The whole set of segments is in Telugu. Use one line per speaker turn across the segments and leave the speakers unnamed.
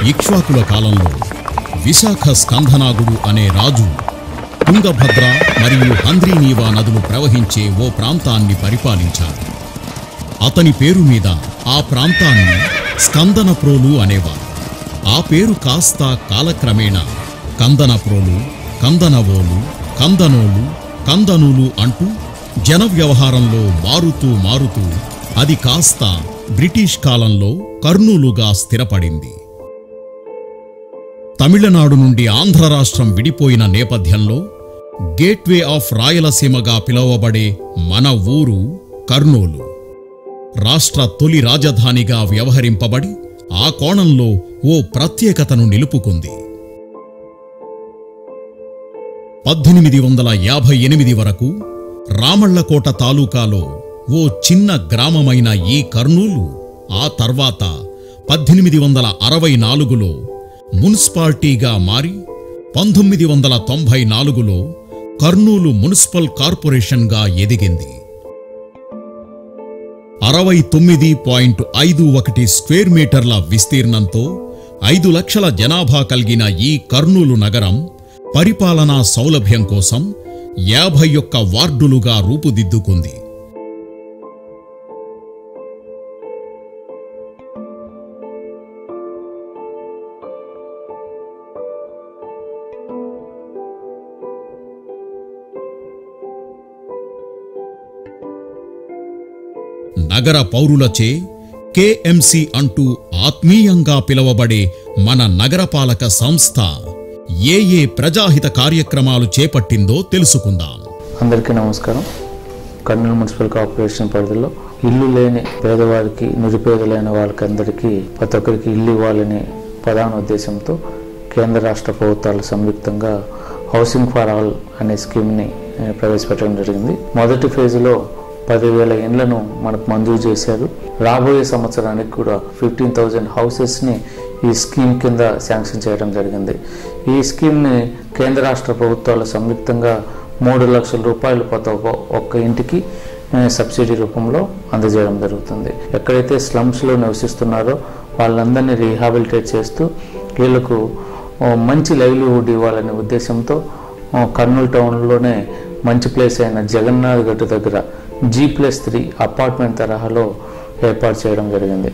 ఇక్ష్వాకుల కాలంలో విశాఖ స్కంధనాగుడు అనే రాజు తుంగభద్ర మరియు హంద్రీనీవా నదులు ప్రవహించే ఓ ప్రాంతాన్ని పరిపాలించాడు అతని పేరు మీద ఆ ప్రాంతాన్ని స్కందనప్రోలు అనేవారు ఆ పేరు కాస్త కాలక్రమేణా కందనప్రోలు కందనవోలు కందనోలు కందనులు అంటూ జన వ్యవహారంలో మారుతూ మారుతూ అది కాస్త బ్రిటిష్ కాలంలో కర్నూలుగా స్థిరపడింది తమిళనాడు నుండి ఆంధ్ర రాష్ట్రం విడిపోయిన నేపథ్యంలో గేట్వే ఆఫ్ రాయలసీమగా పిలువబడే మన ఊరు కర్నూలు రాష్ట్ర తొలి రాజధానిగా వ్యవహరింపబడి ఆ కోణంలో ఓ ప్రత్యేకతను నిలుపుకుంది పద్దెనిమిది వందల యాభై ఎనిమిది వరకు రామళ్లకోట తాలూకాలో ఓ చిన్న గ్రామమైన ఈ కర్నూలు ఆ తర్వాత పద్దెనిమిది వందల అరవై నాలుగులో మున్సిపాలిటీగా మారి పంతొమ్మిది వందల తొంభై నాలుగులో కర్నూలు మున్సిపల్ కార్పొరేషన్గా ఎదిగింది అరవై తొమ్మిది పాయింట్ ఐదు ఒకటి స్క్వేర్ మీటర్ల విస్తీర్ణంతో ఐదు లక్షల జనాభా కలిగిన ఈ కర్నూలు నగరం పరిపాలనా సౌలభ్యం కోసం యాభై ఒక్క వార్డులుగా రూపుదిద్దుకుంది నగర పౌరులచే కేఎంసి అంటూ ఆత్మీయంగా పిలువబడే మన నగరపాలక సంస్థ ఏ ఏ ప్రజాహిత కార్యక్రమాలు చేపట్టిందో తెలుసుకుందాం
అందరికీ నమస్కారం కర్నూలు మున్సిపల్ కార్పొరేషన్ పరిధిలో ఇల్లు లేని పేదవారికి నిరుపేదలైన వాళ్ళకందరికీ ప్రతి ఒక్కరికి ఇల్లు ఇవ్వాలనే ప్రధాన ఉద్దేశంతో కేంద్ర రాష్ట్ర ప్రభుత్వాలు సంయుక్తంగా హౌసింగ్ ఫర్ ఆల్ అనే స్కీమ్ని ఏ, ప్రవేశపెట్టడం జరిగింది మొదటి ఫేజ్లో పదివేల ఇండ్లను మనకు మంజూరు చేశారు రాబోయే సంవత్సరానికి కూడా ఫిఫ్టీన్ థౌజండ్ హౌసెస్ని ఈ స్కీమ్ కింద శాంక్షన్ చేయడం జరిగింది ఈ స్కీమ్ని కేంద్ర రాష్ట్ర ప్రభుత్వాలు సంయుక్తంగా మూడు లక్షల రూపాయలు ప్రతి ఒక్క ఒక్క ఇంటికి ఆ, సబ్సిడీ రూపంలో అందజేయడం జరుగుతుంది ఎక్కడైతే స్లమ్స్లో నివసిస్తున్నారో వాళ్ళందరినీ రీహాబిలిటేట్ చేస్తూ వీళ్ళకు ఓ మంచి లైవ్లీహుడ్ ఇవ్వాలనే ఉద్దేశంతో ఆ, కర్నూలు టౌన్లోనే మంచి ప్లేస్ అయిన జగన్నాథ్ గట్టు దగ్గర జీ ప్లస్ త్రీ అపార్ట్మెంట్ తరహాలో ఏర్పాటు చేయడం జరిగింది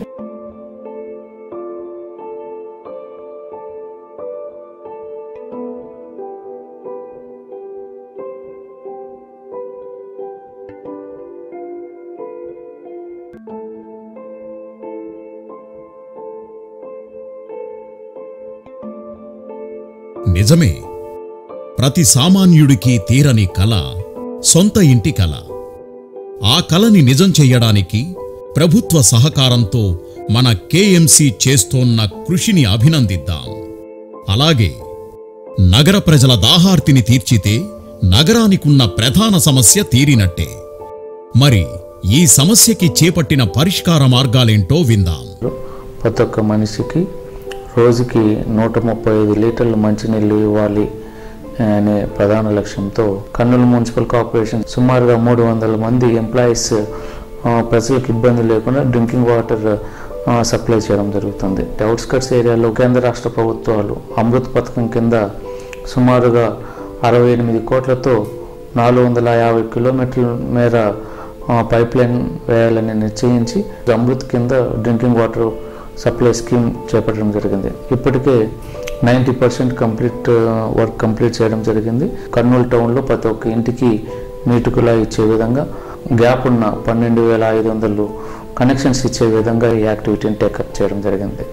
నిజమే ప్రతి సామాన్యుడికి తీరని కల సొంత ఇంటి కల ఆ కలని నిజం చెయ్యడానికి ప్రభుత్వ సహకారంతో మన కేఎంసి చేస్తోన్న కృషిని అభినందిద్దాం అలాగే నగర ప్రజల దాహార్తిని తీర్చితే నగరానికున్న ప్రధాన సమస్య తీరినట్టే మరి ఈ సమస్యకి చేపట్టిన పరిష్కార మార్గాలేంటో విందాం
ప్రతి ఒక్క మనిషికి రోజుకి నూట ముప్పై ఐదు లీటర్లు మంచినీళ్ళు ఇవ్వాలి అనే ప్రధాన లక్ష్యంతో కర్నూలు మున్సిపల్ కార్పొరేషన్ సుమారుగా మూడు వందల మంది ఎంప్లాయీస్ ప్రజలకు ఇబ్బంది లేకుండా డ్రింకింగ్ వాటర్ సప్లై చేయడం జరుగుతుంది అవుట్స్కట్స్ ఏరియాలో కేంద్ర రాష్ట్ర ప్రభుత్వాలు అమృత్ పథకం కింద సుమారుగా అరవై ఎనిమిది కోట్లతో నాలుగు వందల యాభై కిలోమీటర్ల మేర ఆ, పైప్ లైన్ వేయాలని నిశ్చయించి అమృత్ కింద డ్రింకింగ్ వాటర్ సప్లై స్కీమ్ చేపట్టడం జరిగింది ఇప్పటికే నైంటీ పర్సెంట్ కంప్లీట్ ఆ, వర్క్ కంప్లీట్ చేయడం జరిగింది కర్నూలు టౌన్లో ప్రతి ఒక్క ఇంటికి నీటి కుళాయి ఇచ్చే విధంగా గ్యాప్ ఉన్న పన్నెండు వేల ఐదు వందలు కనెక్షన్స్ ఇచ్చే విధంగా ఈ యాక్టివిటీని టేకప్ చేయడం జరిగింది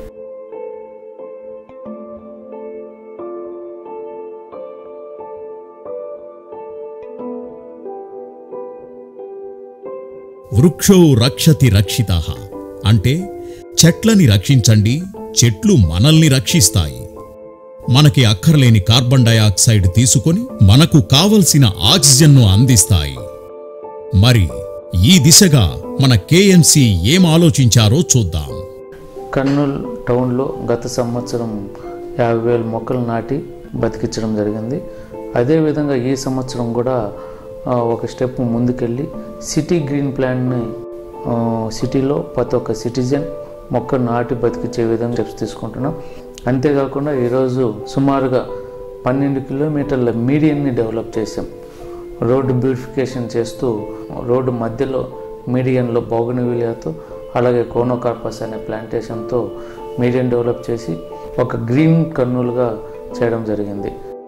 వృక్షో రక్షతి రక్షిత అంటే చెట్లని రక్షించండి చెట్లు మనల్ని రక్షిస్తాయి మనకి అక్కర్లేని కార్బన్ డయాక్సైడ్ తీసుకొని మనకు కావలసిన ఆక్సిజన్ను అందిస్తాయి మరి ఈ దిశగా మన కేఎంసి ఏం ఆలోచించారో చూద్దాం
కర్నూలు టౌన్లో గత సంవత్సరం యాభై వేల మొక్కలు నాటి బతికించడం జరిగింది అదేవిధంగా ఈ సంవత్సరం కూడా ఆ, ఒక స్టెప్ ముందుకెళ్ళి సిటీ గ్రీన్ ప్లాన్ని ఆ, సిటీలో ప్రతి ఒక్క సిటిజన్ మొక్క నాటి బతికించే విధంగా స్టెప్స్ తీసుకుంటున్నాం అంతేకాకుండా ఈరోజు సుమారుగా పన్నెండు కిలోమీటర్ల మీడియన్ని డెవలప్ చేసాం రోడ్డు బ్యూటిఫికేషన్ చేస్తూ రోడ్డు మధ్యలో మీడియన్లో బౌగనవిలియాతో అలాగే కోనోకార్పస్ అనే ప్లాంటేషన్తో మీడియం డెవలప్ చేసి ఒక గ్రీన్ కర్నూలుగా చేయడం జరిగింది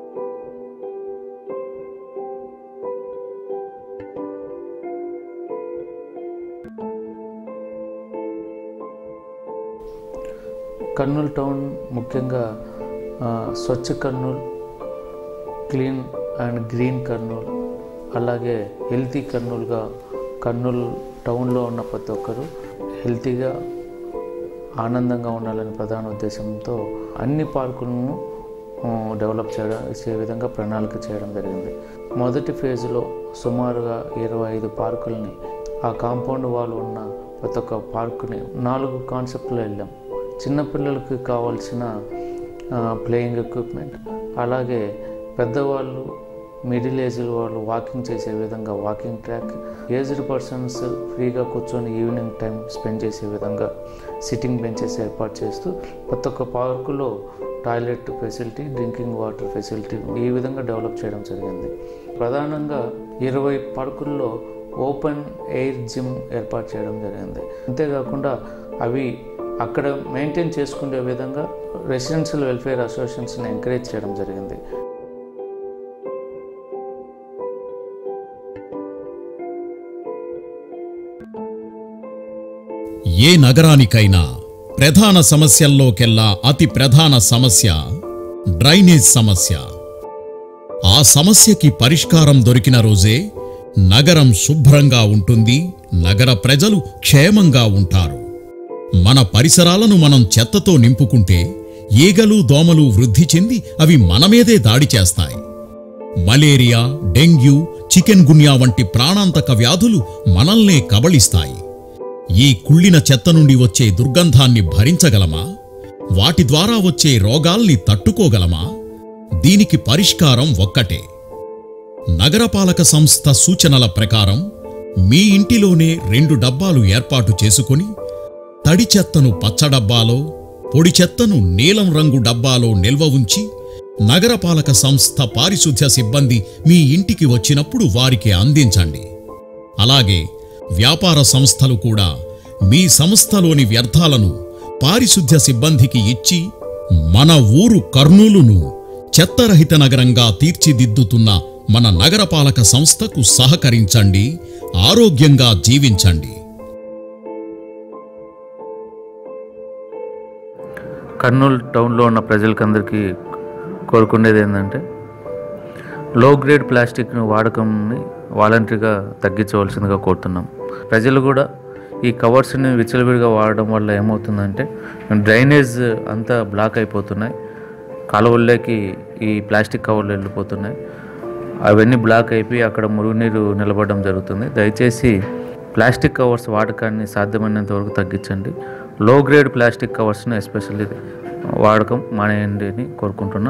కర్నూలు టౌన్ ముఖ్యంగా ఆ, Swachh Kurnool clean and green Kurnool అలాగే హెల్తీ కర్నూలుగా కర్నూలు టౌన్లో ఉన్న ప్రతి ఒక్కరూ హెల్తీగా ఆనందంగా ఉండాలని ప్రధాన ఉద్దేశంతో అన్ని పార్కులను ఆ, డెవలప్ చేయడం చేసే విధంగా ప్రణాళిక చేయడం జరిగింది మొదటి ఫేజ్లో సుమారుగా ఇరవై ఐదు పార్కుల్ని ఆ కాంపౌండ్ వాల్ ఉన్న ప్రతి ఒక్క పార్కుని నాలుగు కాన్సెప్ట్లో వెళ్ళాం చిన్నపిల్లలకి కావాల్సిన ప్లేయింగ్ ఎక్విప్మెంట్ అలాగే పెద్దవాళ్ళు మిడిల్ ఏజ్ వాళ్ళు వాకింగ్ చేసే విధంగా వాకింగ్ ట్రాక్ ఏజ్డ్ పర్సన్స్ ఫ్రీగా కూర్చొని ఈవినింగ్ టైం స్పెండ్ చేసే విధంగా సిట్టింగ్ బెంచెస్ ఏర్పాటు చేస్తూ ప్రతి ఒక్క పార్కులో toilet facility drinking water facility ఈ విధంగా డెవలప్ చేయడం జరిగింది ప్రధానంగా ఇరవై పార్కుల్లో ఓపెన్ ఎయిర్ జిమ్ ఏర్పాటు చేయడం జరిగింది అంతేకాకుండా అవి అక్కడ మెయింటైన్ చేసుకునే విధంగా రెసిడెన్షియల్ వెల్ఫేర్ అసోసియేషన్స్ని ఎంకరేజ్ చేయడం జరిగింది
ఏ నగరానికైనా ప్రధాన సమస్యల్లోకెల్లా అతి ప్రధాన సమస్య డ్రైనేజ్ సమస్య ఆ సమస్యకి పరిష్కారం దొరికిన రోజే నగరం శుభ్రంగా ఉంటుంది నగర ప్రజలు క్షేమంగా ఉంటారు మన పరిసరాలను మనం చెత్తతో నింపుకుంటే ఈగలు దోమలు వృద్ధి చెంది అవి మనమీదే దాడి చేస్తాయి మలేరియా డెంగ్యూ చికెన్ గున్యా వంటి ప్రాణాంతక వ్యాధులు మనల్నే కబళిస్తాయి ఈ కుళ్ళిన చెత్త నుండి వచ్చే దుర్గంధాన్ని భరించగలమా వాటి ద్వారా వచ్చే రోగాల్ని తట్టుకోగలమా దీనికి పరిష్కారం ఒక్కటే నగరపాలక సంస్థ సూచనల ప్రకారం మీ ఇంటిలోనే రెండు డబ్బాలు ఏర్పాటు చేసుకుని తడి చెత్తను పచ్చ డబ్బాలో పొడి చెత్తను నీలం రంగు డబ్బాలో నిల్వ ఉంచి నగరపాలక సంస్థ పారిశుధ్య సిబ్బంది మీ ఇంటికి వచ్చినప్పుడు వారికి అందించండి అలాగే వ్యాపార సంస్థలు కూడా మీ సంస్థలోని వ్యర్థాలను పారిశుధ్య సిబ్బందికి ఇచ్చి మన ఊరు కర్నూలును చెత్తరహిత నగరంగా తీర్చిదిద్దుతున్న మన నగరపాలక సంస్థకు సహకరించండి ఆరోగ్యంగా జీవించండి
కర్నూలు టౌన్లో ఉన్న ప్రజలకందరికీ కోరుకునేది ఏంటంటే లో గ్రేడ్ ప్లాస్టిక్ను వాడకంని వాలంటరీగా తగ్గించవలసిందిగా కోరుతున్నాం ప్రజలు కూడా ఈ కవర్స్ని విచ్చలవిడిగా వాడడం వల్ల ఏమవుతుందంటే డ్రైనేజ్ అంతా బ్లాక్ అయిపోతున్నాయి కాలువల్లోకి ఈ ప్లాస్టిక్ కవర్లు వెళ్ళిపోతున్నాయి అవన్నీ బ్లాక్ అయిపోయి అక్కడ మురుగునీరు నిలబడడం జరుగుతుంది దయచేసి ప్లాస్టిక్ కవర్స్ వాడకాన్ని సాధ్యమైనంత వరకు తగ్గించండి లో గ్రేడ్ ప్లాస్టిక్ కవర్స్ని ఎస్పెషల్లీ వాడకం మానేయండి అని కోరుకుంటున్నా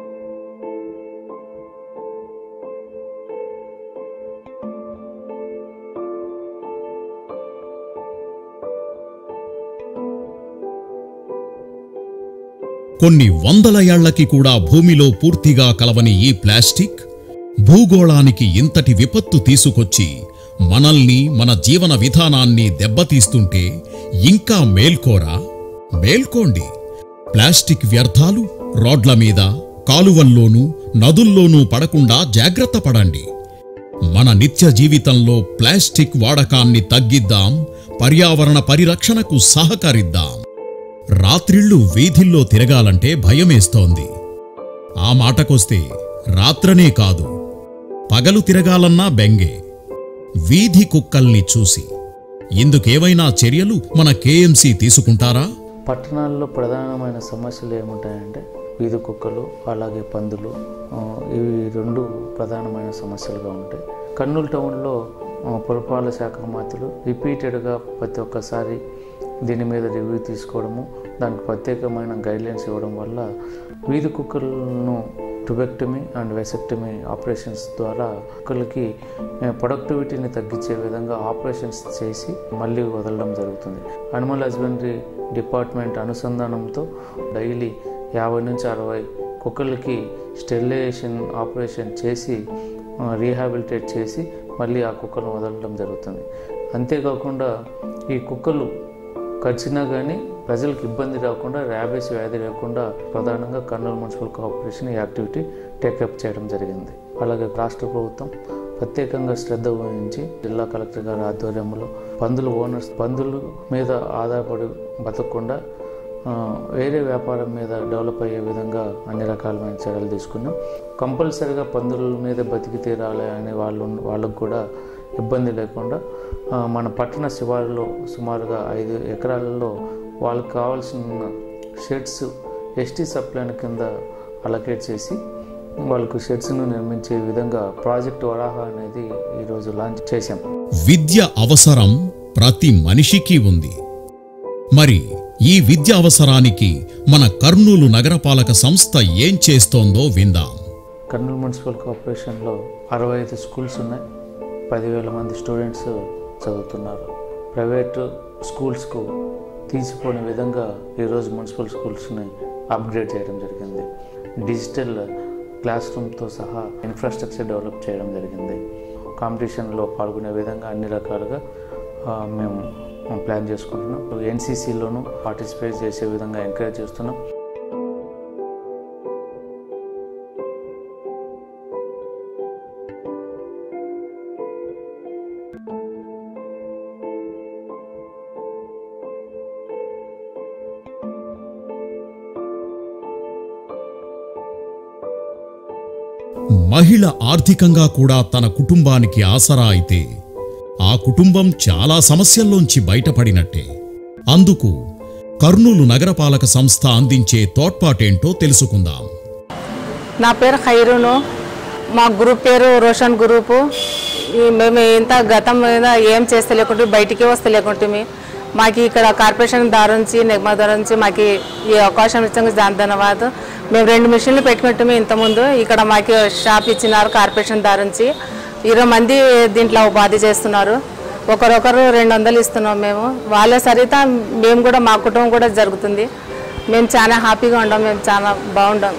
కొన్ని వందల ఏళ్లకి కూడా భూమిలో పూర్తిగా కలవని ఈ ప్లాస్టిక్ భూగోళానికి ఇంతటి విపత్తు తీసుకొచ్చి మనల్ని మన జీవన విధానాన్ని దెబ్బతీస్తుంటే ఇంకా మేల్కోరా మేల్కోండి ప్లాస్టిక్ వ్యర్థాలు రోడ్ల మీద కాలువల్లోనూ నదుల్లోనూ పడకుండా జాగ్రత్త పడండి మన నిత్య జీవితంలో ప్లాస్టిక్ వాడకాన్ని తగ్గిద్దాం పర్యావరణ పరిరక్షణకు సహకరిద్దాం రాత్రిళ్ళు వీధిల్లో తిరగాలంటే భయమేస్తోంది ఆ మాటకొస్తే రాత్రనే కాదు పగలు తిరగాలన్నా బెంగే వీధి కుక్కల్ని చూసి ఇందుకేవైనా చర్యలు మన కేఎంసీ తీసుకుంటారా
పట్టణాల్లో ప్రధానమైన సమస్యలు ఏముంటాయంటే వీధి కుక్కలు అలాగే పందులు ఆ, ఇవి రెండు ప్రధానమైన సమస్యలుగా ఉంటాయి కర్నూలు టౌన్లో ఆ, పురపాలక శాఖ మాత్రులు రిపీటెడ్గా ప్రతి ఒక్కసారి దీని మీద రివ్యూ తీసుకోవడము దానికి ప్రత్యేకమైన గైడ్లైన్స్ ఇవ్వడం వల్ల వీధి కుక్కలను టుబెక్టమీ అండ్ వెసెక్టమీ ఆపరేషన్స్ ద్వారా కుక్కలకి ప్రొడక్టివిటీని తగ్గించే విధంగా ఆపరేషన్స్ చేసి మళ్ళీ వదలడం జరుగుతుంది అనిమల్ హస్బెండరీ డిపార్ట్మెంట్ అనుసంధానంతో డైలీ యాభై నుంచి అరవై కుక్కలకి స్టెరిలైజేషన్ ఆపరేషన్ చేసి ఆ, రీహాబిలిటేట్ చేసి మళ్ళీ ఆ కుక్కలను వదలడం జరుగుతుంది అంతేకాకుండా ఈ కుక్కలు కరిచినా కానీ ప్రజలకు ఇబ్బంది రాకుండా ర్యాబీస్ వ్యాధి లేకుండా ప్రధానంగా కర్నూలు మున్సిపల్ కార్పొరేషన్ ఈ యాక్టివిటీ టేకప్ చేయడం జరిగింది అలాగే రాష్ట్ర ప్రభుత్వం ప్రత్యేకంగా శ్రద్ధ వహించి జిల్లా కలెక్టర్ గారి ఆధ్వర్యంలో పందుల ఓనర్స్ పందుల మీద ఆధారపడి బతకకుండా ఆ, వేరే వ్యాపారం మీద డెవలప్ అయ్యే విధంగా అన్ని రకాలమైన చర్యలు తీసుకున్నాం కంపల్సరిగా పందుల మీద బతికి తీరాలి అనే వాళ్ళు వాళ్ళకు కూడా ఇబ్బంది లేకుండా ఆ, మన పట్టణ శివారులో సుమారుగా ఐదు ఎకరాలలో వాళ్ళకి కావాల్సిన షెడ్స్ ఎస్టీ సప్లైన్ కింద అలకేట్ చేసి వాళ్ళకు షెడ్స్ను నిర్మించే విధంగా ప్రాజెక్ట్ వరాహ అనేది ఈరోజు లాంచ్ చేశాం
విద్య అవసరం ప్రతి మనిషికి ఉంది మరి ఈ విద్య అవసరానికి మన కర్నూలు నగరపాలక సంస్థ ఏం చేస్తోందో విందాం
కర్నూలు మున్సిపల్ కార్పొరేషన్లో అరవై ఐదు స్కూల్స్ ఉన్నాయి పదివేల మంది స్టూడెంట్స్ చదువుతున్నారు ప్రైవేటు స్కూల్స్కు తీసిపోని విధంగా ఈరోజు మున్సిపల్ స్కూల్స్ని అప్గ్రేడ్ చేయడం జరిగింది డిజిటల్ క్లాస్ రూమ్తో సహా ఇన్ఫ్రాస్ట్రక్చర్ డెవలప్ చేయడం జరిగింది కాంపిటీషన్లో పాల్గొనే విధంగా అన్ని రకాలుగా ఆ, మేము ప్లాన్ చేసుకుంటున్నాం ఎన్సీసీలోనూ పార్టిసిపేట్ చేసే విధంగా ఎంకరేజ్ చేస్తున్నాం
మహిళ ఆర్థికంగా కూడా తన కుటుంబానికి ఆసరా అయితే ఆ కుటుంబం చాలా సమస్యల్లోంచి బయటపడినట్టే అందుకు కర్నూలు నగరపాలక సంస్థ అందించే తోడ్పాటేంటో తెలుసుకుందాం
నా పేరు ఖైరును మా గ్రూప్ పేరు రోషన్ గ్రూపు ఈ మేము ఇంత గతం మీద ఏం చేస్తలేకుంటే బయటికి వస్తలేకుంటే మాకు ఇక్కడ కార్పొరేషన్ దారి నుంచి నెగ్మా దారి నుంచి మాకు ఈ అవకాశం ఇచ్చిన దాని ధన్యవాదం మేము రెండు మిషన్లు పెట్టుకుంటే ఇంతకుముందు ఇక్కడ మాకు షాప్ ఇచ్చినారు కార్పొరేషన్ దారి నుంచి ఇరవై మంది దీంట్లో ఉపాధి చేస్తున్నారు ఒకరొకరు రెండు వందలు ఇస్తున్నాం మేము వాళ్ళ సరిత మేము కూడా మా కుటుంబం కూడా జరుగుతుంది మేము చాలా హ్యాపీగా ఉండం మేము చాలా బాగుంటాం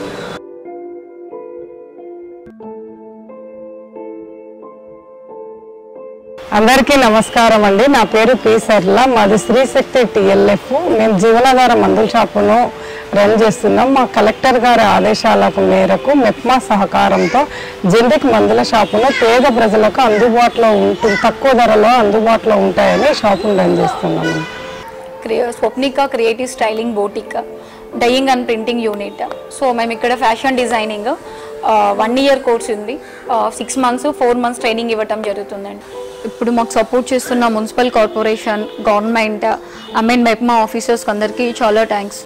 అందరికీ నమస్కారం అండి నా పేరు పి సర్ల మాది శ్రీశక్తి టిఎల్ఎఫ్ మేము జీవనాధార మందుల షాపును రన్ చేస్తున్నాం మా కలెక్టర్ గారి ఆదేశాలకు మేరకు మెప్మా సహకారంతో జనరిక్ మందుల షాపును పేద ప్రజలకు అందుబాటులో ఉంటుంది తక్కువ ధరలో అందుబాటులో ఉంటాయని షాపును రన్ చేస్తున్నాము
Creo Swapnika creative styling boutique dyeing and printing unit so మేము ఇక్కడ fashion designing one year course ఉంది six months four months training ఇవ్వటం జరుగుతుందండి ఇప్పుడు మాకు సపోర్ట్ చేస్తున్న municipal corporation government I mean MEPMA ఆఫీసర్స్కి అందరికీ చాలా థ్యాంక్స్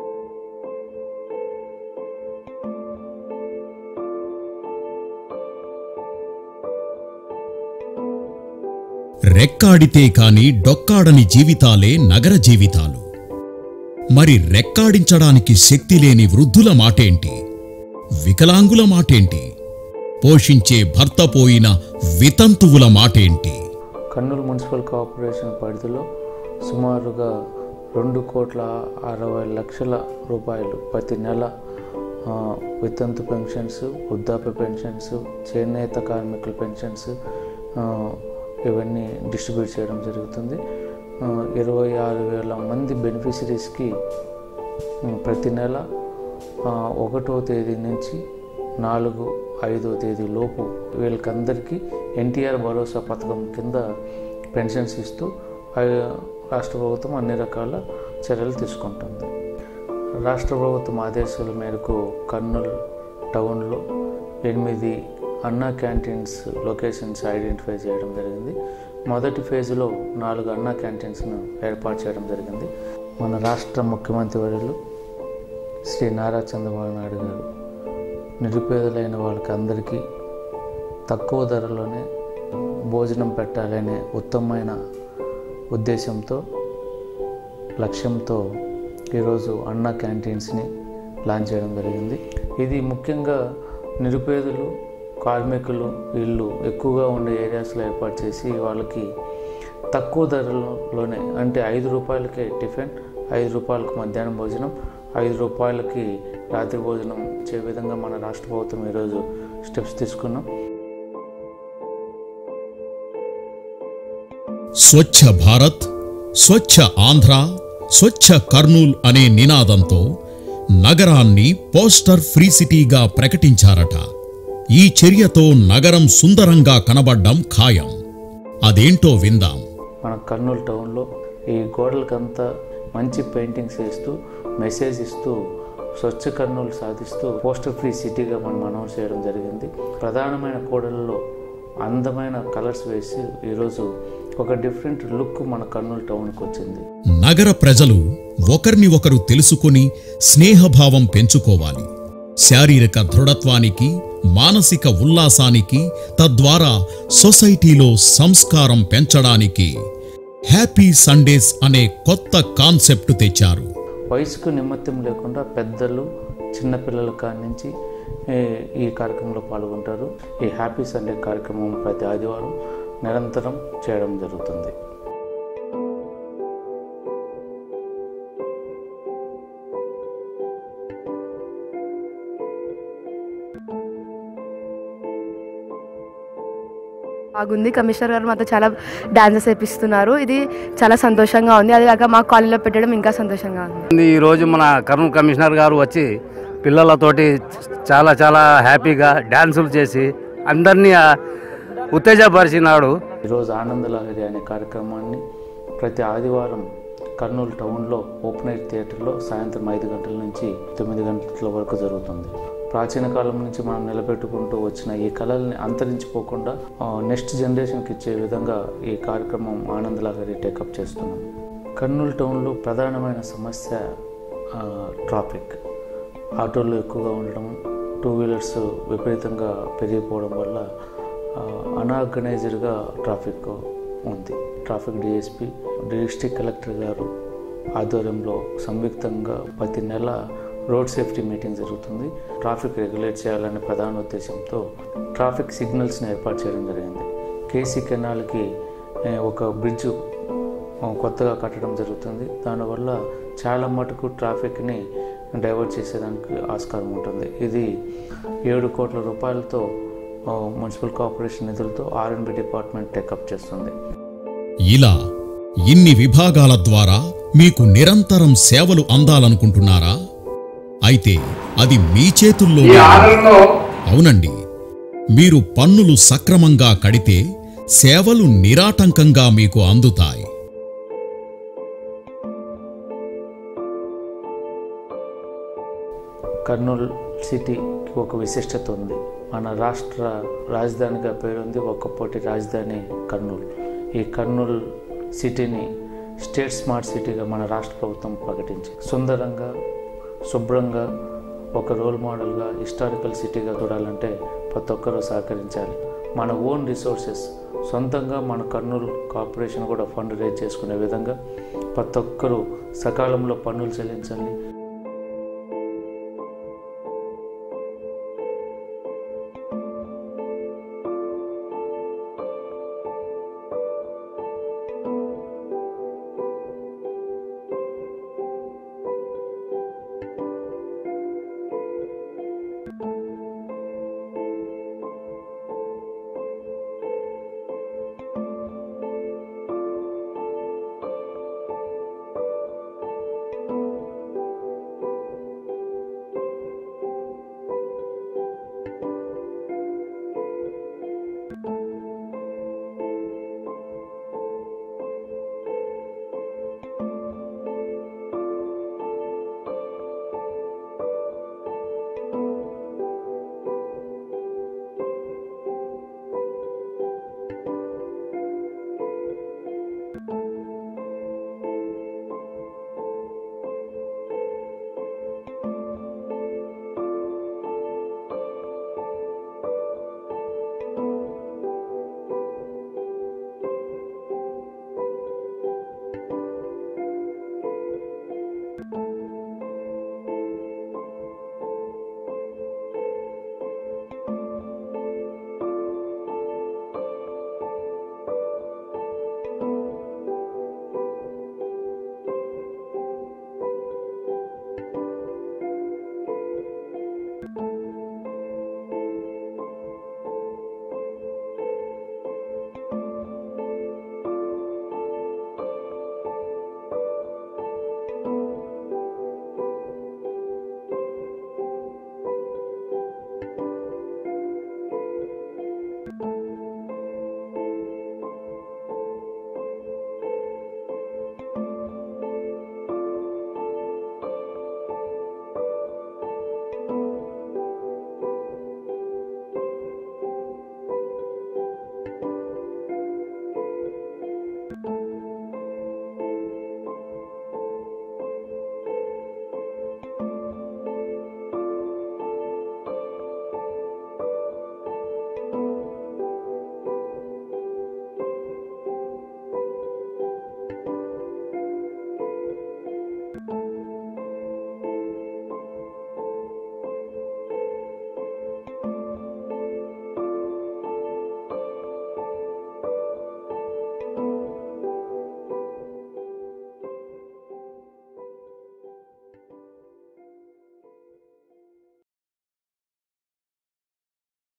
రెక్కాడితే కాని డొక్కాడని జీవితాలే నగర జీవితాలు మరి రెక్కాడించడానికి శక్తి లేని వృద్ధుల మాటేంటి వికలాంగుల మాటేంటి పోషించే భర్త పోయిన వితంతువుల మాటేంటి
కర్నూలు మున్సిపల్ కార్పొరేషన్ పరిధిలో సుమారుగా రెండు కోట్ల అరవై లక్షల రూపాయలు ప్రతి నెల ఆ, వితంతు పెన్షన్స్ వృద్ధాప్య పెన్షన్స్ చేనేత కార్మికుల పెన్షన్స్ ఆ, ఇవన్నీ డిస్ట్రిబ్యూట్ చేయడం జరుగుతుంది ఆ, ఇరవై ఆరు వేల మంది బెనిఫిషరీస్కి ఉమ్, ప్రతి నెల ఆ, ఒకటో తేదీ నుంచి నాలుగు ఐదో తేదీ లోపు వీళ్ళకందరికీ ఎన్టీఆర్ భరోసా పథకం కింద పెన్షన్స్ ఇస్తూ ఆ, రాష్ట్ర ప్రభుత్వం అన్ని రకాల చర్యలు తీసుకుంటుంది రాష్ట్ర ప్రభుత్వం ఆదేశాల మేరకు కర్నూలు టౌన్లో ఎనిమిది అన్నా క్యాంటీన్స్ లొకేషన్స్ ఐడెంటిఫై చేయడం జరిగింది మొదటి ఫేజ్లో నాలుగు అన్నా క్యాంటీన్స్ను ఏర్పాటు చేయడం జరిగింది మన రాష్ట్ర ముఖ్యమంత్రి వర్యులు శ్రీ నారా చంద్రబాబు నాయుడు గారు నిరుపేదలైన వాళ్ళకి అందరికీ తక్కువ ధరలోనే భోజనం పెట్టాలనే ఉత్తమమైన ఉద్దేశంతో లక్ష్యంతో ఈరోజు అన్న క్యాంటీన్స్ని లాంచ్ చేయడం జరిగింది ఇది ముఖ్యంగా నిరుపేదలు కార్మికులు వీళ్ళు ఎక్కువగా ఉండే ఏరియాస్లో ఏర్పాటు చేసి వాళ్ళకి తక్కువ ధరలోనే అంటే ఐదు రూపాయలకే టిఫిన్ ఐదు రూపాయలకు మధ్యాహ్నం భోజనం ఐదు రూపాయలకి రాత్రి భోజనం ఇచ్చే విధంగా మన రాష్ట్ర ప్రభుత్వం ఈరోజు స్టెప్స్ తీసుకున్నాం
స్వచ్ఛ భారత్ స్వచ్ఛ ఆంధ్ర స్వచ్ఛ కర్నూల్ అనే నినాదంతో నగరాన్ని పోస్టర్ ఫ్రీ సిటీగా ప్రకటించారట ఈ చర్యతో నగరం సుందరంగా కనబడ్డం ఖాయం అదేంటో విందాం
మన కర్నూలు టౌన్లో ఈ గోడలకంతా మంచి పెయింటింగ్స్ వేస్తూ మెసేజ్ ఇస్తూ స్వచ్ఛ కర్నూలు సాధిస్తూ పోస్టర్ ఫ్రీ సిటీగా మనం అనౌన్స్ చేయడం జరిగింది ప్రధానమైన కూడలలో అందమైన కలర్స్ వేసి ఈరోజు ఒక డిఫరెంట్ లుక్ మన కర్నూలు టౌన్కి వచ్చింది
నగర ప్రజలు ఒకరిని ఒకరు తెలుసుకొని స్నేహభావం పెంచుకోవాలి శారీరక దృఢత్వానికి మానసిక ఉల్లాసానికి తద్వారా సొసైటీలో సంస్కారం పెంచడానికి హ్యాపీ సండేస్ అనే కొత్త కాన్సెప్ట్ తెచ్చారు
వయసుకు నిమిత్తం లేకుండా పెద్దలు చిన్నపిల్లల కాడి నుంచి ఏ, ఈ కార్యక్రమంలో పాల్గొంటారు ఈ హ్యాపీ సండే కార్యక్రమం ప్రతి ఆదివారం నిరంతరం చేయడం జరుగుతుంది
బాగుంది కమిషనర్ గారు మాతో చాలా డాన్సెస్ వేపిస్తున్నారు ఇది చాలా సంతోషంగా ఉంది అది కాక మా కాలేజీలో పెట్టడం ఇంకా సంతోషంగా ఉంది
ఈ రోజు మన కర్నూలు కమిషనర్ గారు వచ్చి పిల్లలతోటి చాలా చాలా హ్యాపీగా డ్యాన్సులు చేసి అందరినీ ఆ, ఉత్తేజపరిచినాడు
ఈరోజు ఆనంద లహరి అనే కార్యక్రమాన్ని ప్రతి ఆదివారం కర్నూలు టౌన్లో ఓపెన్ ఎయిర్ థియేటర్లో సాయంత్రం ఐదు గంటల నుంచి తొమ్మిది గంటల వరకు జరుగుతుంది ప్రాచీన కాలం నుంచి మనం నిలబెట్టుకుంటూ వచ్చిన ఈ కళల్ని అంతరించిపోకుండా నెక్స్ట్ జనరేషన్కి ఇచ్చే విధంగా ఈ కార్యక్రమం ఆనంద లహరి టేకప్ చేస్తున్నాం కర్నూలు టౌన్లో ప్రధానమైన సమస్య ఆ, ట్రాఫిక్ ఆటోలు ఎక్కువగా ఉండడం టూ వీలర్స్ విపరీతంగా పెరిగిపోవడం వల్ల అన్ఆర్గనైజ్డ్గా ట్రాఫిక్ ఉంది ట్రాఫిక్ డిఎస్పి డిస్ట్రిక్ట్ కలెక్టర్ గారు ఆధ్వర్యంలో సంయుక్తంగా ప్రతి నెల రోడ్ సేఫ్టీ మీటింగ్ జరుగుతుంది ట్రాఫిక్ రెగ్యులేట్ చేయాలనే ప్రధాన ఉద్దేశంతో ట్రాఫిక్ సిగ్నల్స్ని ఏర్పాటు చేయడం జరిగింది కేసీ కెనాల్కి ఏ, ఒక బ్రిడ్జ్ కొత్తగా కట్టడం జరుగుతుంది దానివల్ల చాలా మటుకు ట్రాఫిక్ని డైవర్ట్ చేసేదానికి ఆస్కారం ఉంటుంది ఇది ఏడు కోట్ల రూపాయలతో ఆ, మున్సిపల్ కార్పొరేషన్ నిధులతో ఆర్ఎన్బి డిపార్ట్మెంట్ టేకప్ చేస్తుంది
ఇలా ఇన్ని విభాగాల ద్వారా మీకు నిరంతరం సేవలు అందాలనుకుంటున్నారా అయితే అది మీ చేతుల్లో అవునండి మీరు పన్నులు సక్రమంగా కడితే సేవలు నిరాటంకంగా మీకు అందుతాయి
కర్నూలు సిటీకి ఒక విశిష్టత ఉంది మన రాష్ట్ర రాజధానిగా పేరుంది ఒకప్పటి రాజధాని కర్నూలు ఈ కర్నూలు సిటీని స్టేట్ స్మార్ట్ సిటీగా మన రాష్ట్ర ప్రభుత్వం ప్రకటించి సుందరంగా శుభ్రంగా ఒక రోల్ మోడల్గా హిస్టారికల్ సిటీగా చూడాలంటే ప్రతి ఒక్కరూ సహకరించాలి మన ఓన్ రిసోర్సెస్ సొంతంగా మన కర్నూలు కార్పొరేషన్ కూడా ఫండ్ రేజ్ చేసుకునే విధంగా ప్రతి ఒక్కరూ సకాలంలో పన్నులు చెల్లించాలి